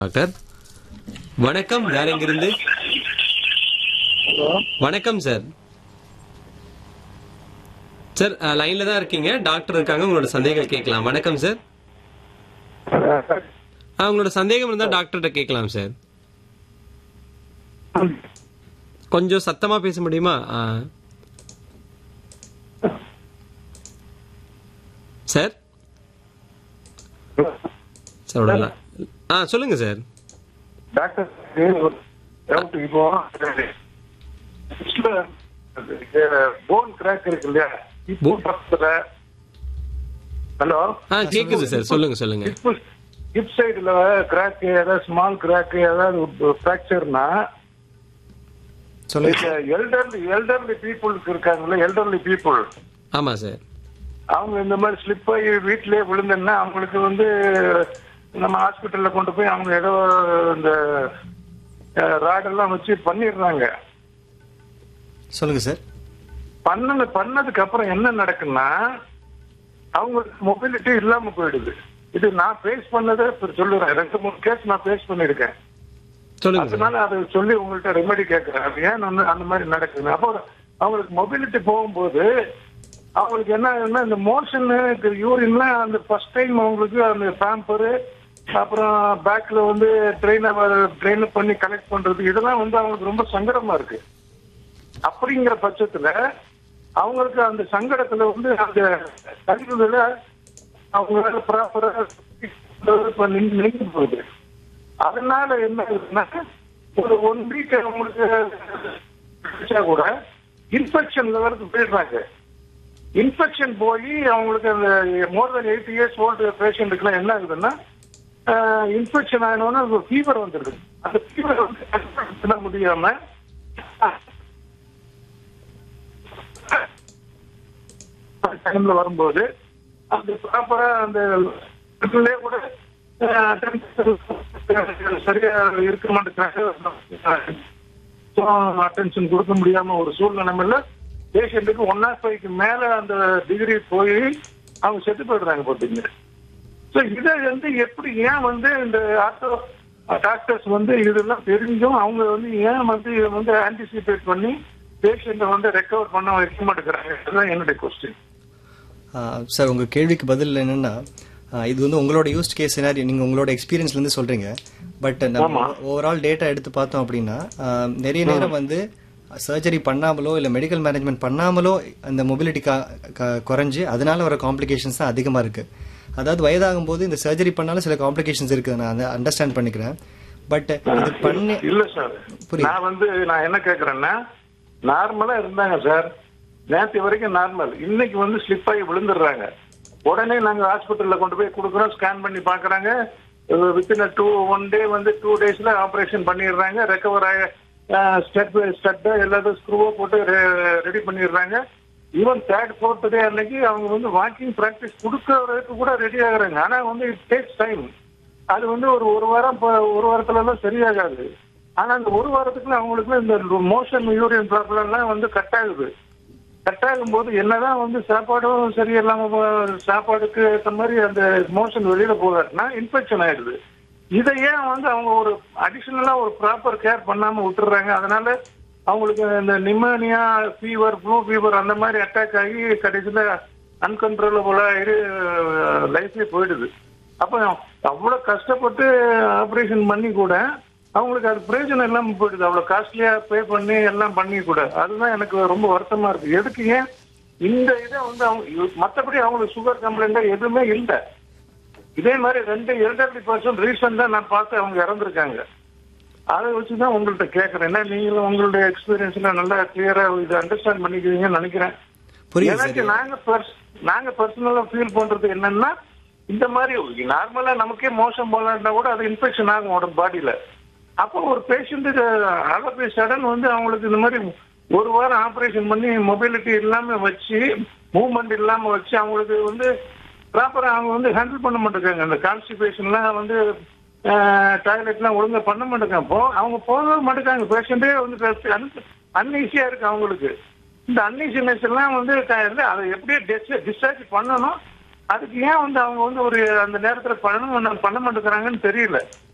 Doctor வணக்கம் யார் எங்கிருந்து ஹலோ வணக்கம் சார் சார் லைன்ல தான் இருக்கீங்க டாக்டர் இருக்காங்க உங்களோட சந்தேகம் கேட்கலாம் வணக்கம் சார் ஆ, உங்களோட சந்தேகம் இருந்தா டாக்டர்கிட்ட கேட்கலாம் சார் கொஞ்சம் சத்தமா பேச முடியுமா ஆ. சார் சார் விடல. ஆ சொல்லுங்க சார் டாக்டர் ஒரு டவுட் இப்போ போன் கிராக் இருக்கு இல்லையா இப்போ பக்கத்துல ஹலோ ஆ கேக்குது சார் சொல்லுங்க சொல்லுங்க ஹிப் ஹிப் சைடுல கிராக் ஏதாவது ஸ்மால் கிராக் ஏதாவது ஃபிராக்சர்னா சொல்லுங்க எல்டர்லி எல்டர்லி பீப்புளுக்கு இருக்காங்கல்ல எல்டர்லி பீப்புள் ஆமா சார் அவங்க இந்த மாதிரி ஸ்லிப் ஆகி வீட்டிலேயே விழுந்தேன்னா அவங்களுக்கு வந்து நம்ம ஹாஸ்பிட்டல்ல கொண்டு போய் அவங்க ஏதோ இந்த ராடெல்லாம் வச்சு பண்ணிடுறாங்க சொல்லுங்க சார் பண்ணது பண்ணதுக்கு அப்புறம் என்ன நடக்குன்னா அவங்களுக்கு மொபிலிட்டி இல்லாம போயிடுது இது நான் ஃபேஸ் பண்ணதை இப்ப சொல்லுறேன் ரெண்டு மூணு கேஸ் நான் ஃபேஸ் பண்ணிருக்கேன் சொல்லுங்க சார் அதனால அதை சொல்லி உங்கள்ட்ட ரெமெடி கேட்கறேன் அது ஏன் வந்து அந்த மாதிரி நடக்குது அப்போ அவங்களுக்கு மொபிலிட்டி போகும்போது அவங்களுக்கு என்ன ஆகுதுன்னா இந்த மோஷன் யூரின்லாம் அந்த ஃபர்ஸ்ட் டைம் அவங்களுக்கு அந்த பேம்பரு அப்புறம் பேக்ல வந்து ட்ரெயினை ட்ரெயின் பண்ணி கலெக்ட் பண்றது இதெல்லாம் வந்து அவங்களுக்கு ரொம்ப சங்கடமா இருக்கு அப்படிங்கிற பட்சத்துல அவங்களுக்கு அந்த சங்கடத்துல வந்து அந்த கழிவுகளை அவங்களால ப்ராப்பரா நின்று போகுது அதனால என்ன ஆகுதுன்னா ஒரு ஒன் வீக் அவங்களுக்கு கிடைச்சா கூட இன்ஃபெக்ஷன் லெவலுக்கு போயிடுறாங்க இன்ஃபெக்ஷன் போய் அவங்களுக்கு அந்த more than eight years old பேஷண்ட்டுக்குலாம் என்ன ஆகுதுன்னா இன்ஃபெக்ஷன் ஆனோன்னா ஃபீவர் வந்துடுது அந்த ஃபீவர் வந்து control பண்ண முடியாம டைம்ல வரும்போது அந்த ப்ராப்பரா அந்த இதுலயே கூட attention சரியா இருக்க மாட்டேங்கிறாங்க அட்டென்ஷன் கொடுக்க முடியாம ஒரு சூழ்நிலைமையில பேஷண்ட்டுக்கு ஒன் நாட் ஃபைவ்க்கு மேல அந்த டிகிரி போய் அவங்க செத்து போயிடுறாங்க போட்டீங்க ஸோ இதை வந்து எப்படி ஏன் வந்து இந்த ஆட்டோ டாக்டர்ஸ் வந்து இதெல்லாம் தெரிஞ்சும் அவங்க வந்து ஏன் வந்து இதை வந்து ஆன்டிசிபேட் பண்ணி பேஷண்ட்டை வந்து ரெக்கவர் பண்ண வைக்க மாட்டேங்கிறாங்க அதுதான் என்னுடைய கொஸ்டின் சார் உங்க கேள்விக்கு பதில் என்னன்னா ஆ, இது வந்து உங்களோட யூஸ்ட் கேஸ் சினாரி நீங்க உங்களோட எக்ஸ்பீரியன்ஸ்ல இருந்து சொல்றீங்க பட் நம்ம ஆமா. ஓவரால் டேட்டா எடுத்து பார்த்தோம் அப்படின்னா ஆ, நிறைய நேரம் வந்து சர்ஜரி பண்ணாமலோ இல்ல மெடிக்கல் மேனேஜ்மெண்ட் பண்ணாமலோ அந்த மொபிலிட்டி குறைஞ்சு அதனால வர காம்ப்ளிகேஷன்ஸ் தான் அதிகமா இருக்கு அதாவது வயதாகும் போது இந்த சர்ஜரி பண்ணாலும் சில காம்ப்ளிகேஷன்ஸ் இருக்கு நான் அதை அண்டர்ஸ்டாண்ட் பண்ணிக்கிறேன் பட் இது பண்ணி இல்ல சார் புரியுது. நான் வந்து நான் என்ன கேக்குறேன்னா நார்மலா இருந்தாங்க சார் நேற்று வரைக்கும் நார்மல் இன்னைக்கு வந்து ஸ்லிப் ஆகி விழுந்துடுறாங்க உடனே நாங்க ஹாஸ்பிட்டல்ல கொண்டு போய் கொடுக்குறோம் ஸ்கேன் பண்ணி பாக்குறாங்க வித்தின் டூ ஒன் டே வந்து டூ டேஸ்ல ஆபரேஷன் பண்ணிடுறாங்க ரெக்கவர் ஆக ஸ்டெப் ஸ்டெப் எல்லாத்தையும் ஸ்க்ரூவோ போட்டு ரெடி பண்ணிடுறாங்க ஈவன் தேர்ட் ஃபோர்த் டே அன்னைக்கு அவங்க வந்து வாக்கிங் ப்ராக்டிஸ் கொடுக்கறதுக்கு கூட ரெடி ஆகுறாங்க ஆனா வந்து இட் டேக்ஸ் டைம் அது வந்து ஒரு ஒரு வாரம் ப- ஒரு வாரத்துல எல்லாம் சரியாகாது ஆனா அந்த ஒரு வாரத்துக்குள்ள அவங்களுக்கு இந்த மோஷன் யூரியன் ப்ராப்ளம் எல்லாம் வந்து கட் ஆகுது கட் ஆகும்போது என்னதான் வந்து சாப்பாடும் சரியில்லாம போ- சாப்பாடுக்கு ஏற்ற மாதிரி அந்த மோஷன் வெளியில போகாட்டினா இன்ஃபெக்ஷன் ஆயிடுது இதை ஏன் வந்து அவங்க ஒரு அடிஷனலா ஒரு ப்ராப்பர் கேர் பண்ணாம விட்டுறாங்க அதனால அவங்களுக்கு இந்த நிமோனியா ஃபீவர் ஃப்ளூ ஃபீவர் அந்த மாதிரி அட்டாக் ஆகி கடைசியில அன்கன்ட்ரோலபுளா ஆயிரு லைஃபே போயிடுது அப்ப அவ்வளவு கஷ்டப்பட்டு ஆபரேஷன் பண்ணி கூட அவங்களுக்கு அது பிரயோஜனம் இல்லாம போயிடுது அவ்வளவு காஸ்ட்லியா பே பண்ணி எல்லாம் பண்ணி கூட அதுதான் எனக்கு ரொம்ப வருத்தமா இருக்கு எதுக்கு ஏன் இந்த இதை வந்து அவங்க மத்தபடி அவங்களுக்கு சுகர் கம்ப்ளைண்ட் எதுவுமே இல்லை இதே மாதிரி ரெண்டு எல்டர்லி பர்சன் ரீசெண்டா நான் பார்த்து அவங்க இறந்துருக்காங்க அதை வச்சுதான் உங்கள்ட்ட கேட்கறேன் ஏன்னா நீங்களும் உங்களுடைய எக்ஸ்பீரியன்ஸ்ல நல்லா கிளியரா இதை அண்டர்ஸ்டாண்ட் பண்ணிக்கிறீங்கன்னு நினைக்கிறேன் புரியுது எனக்கு சார் நாங்க pers- நாங்க பர்சனலா ஃபீல் பண்றது என்னன்னா இந்த மாதிரி நார்மலா நமக்கே மோசம் போலான்னா கூட அது இன்ஃபெக்ஷன் ஆகும் உடம்பு பாடியில அப்போ ஒரு பேஷண்ட்டுக்கு அளவு சடன் வந்து அவங்களுக்கு இந்த மாதிரி ஒரு வாரம் ஆபரேஷன் பண்ணி மொபிலிட்டி இல்லாம வச்சு மூவ்மெண்ட் இல்லாம வச்சு அவங்களுக்கு வந்து ப்ராப்பரா அவங்க வந்து ஹேண்டில் பண்ண மாட்டேங்காங்க இந்த கான்ஸ்டிபேஷன்லாம் வந்து டாய்லெட்லாம் ஒழுங்கா பண்ண மாட்டேங்க அப்போ அவங்க போகவே மாட்டேங்காங்க பேஷண்டே வந்து அன்ஈஸியா இருக்கு அவங்களுக்கு இந்த அன்ஈசினஸ் எல்லாம் வந்து க- வந்து அதை எப்படியே டிஸ்சார்ஜ் பண்ணணும் அதுக்கு ஏன் வந்து அவங்க வந்து ஒரு அந்த நேரத்துல பண்ணணும் பண்ண மாட்டேங்கிறாங்கன்னு தெரியல